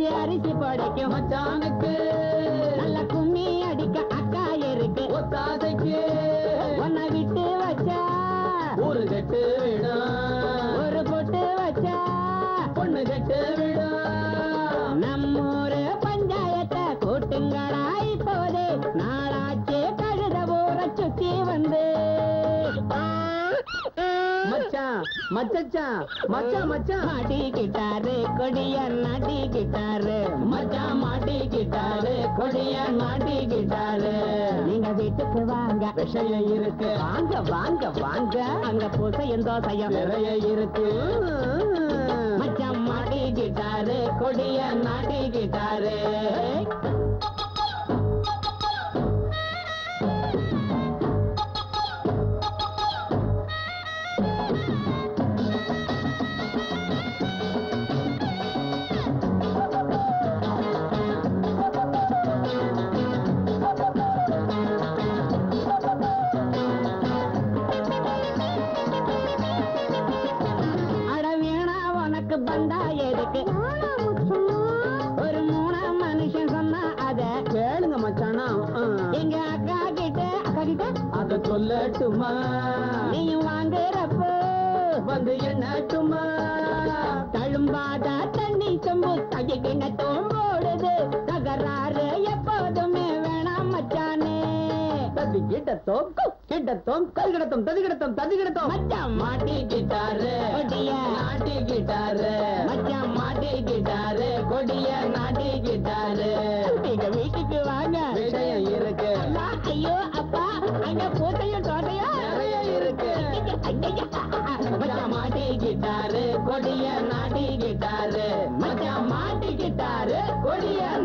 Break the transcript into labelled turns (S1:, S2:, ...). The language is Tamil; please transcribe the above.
S1: வச்சு அரிசி படைக்கும்
S2: மச்சானுக்கு
S1: நல்ல கும்மி அடிக்க அக்கா இருக்கு
S2: ஒத்தாதைக்கு
S1: உன்னை விட்டு வச்சா
S2: ஊரு கட்டு விடும்
S1: ஒரு பொட்டு வச்சா
S2: பொண்ணு கட்டு விடும்
S1: நம்மூரு பஞ்சாயத்தை கூட்டுங்களா இப்போதே நாளாச்சே கழுத ஊர சுத்தி வந்து
S2: மச்சான் மச்சான் மச்சான் மச்சான்
S1: மாட்டிக்கிட்டாரு கொடிய நாட்டிக்கிட்டாரு
S2: மச்சான் மாட்டிக்கிட்டாரு கொடிய மாட்டிக்கிட்டாரு
S1: நீங்க வீட்டுக்கு வாங்க
S2: விஷயம் இருக்கு
S1: வாங்க வாங்க வாங்க அங்க பூசையும் தோசையும்
S2: நிறைய இருக்கு
S1: மச்சான் மாட்டிக்கிட்டாரு கொடிய நாட்டிக்கிட்டாரு அட வீணா உனக்கு பந்தா எதுக்கு ஒரு மூணா மனுஷன் சொன்னா அத
S2: கேளுங்க மச்சானா
S1: எங்க அக்கா கிட்ட அக்கா கிட்ட
S2: அத சொல்லட்டுமா
S1: நீயும் வாங்குறப்போ
S2: வந்து எண்ணட்டுமா
S1: தழும்பாத தண்ணி சொம்பு கைய கிணத்தும் போடுது தகராறு எப்போதுமே வேணாம் மச்சானே
S2: ததி கிட்டத்தோம் கிட்டத்தோம் ததி கிடத்தோம் ததி கிடத்தோம் ததி கிடத்தோம்
S1: மச்சான் மாட்டிக்கிட்டாரு கொடிய
S2: நாட்டிக்கிட்டாரு
S1: மச்சான்
S2: மாட்டிக்கிட்டாரு கொடிய நாட்டிக்கிட்டாரு
S1: எங்க வீட்டுக்கு வாங்க
S2: விஷயம் இருக்கு
S1: அம்மா, ஐயோ அப்பா அங்க பூத்தையும் தோட்டையும்
S2: நிறைய இருக்கு
S1: மச்சான்
S2: மாட்டிக்கிட்டாரு கொடிய நாட்டிக்கிட்டாரு மச்சான் மாட்டிக்கிட்டாரு கொடிய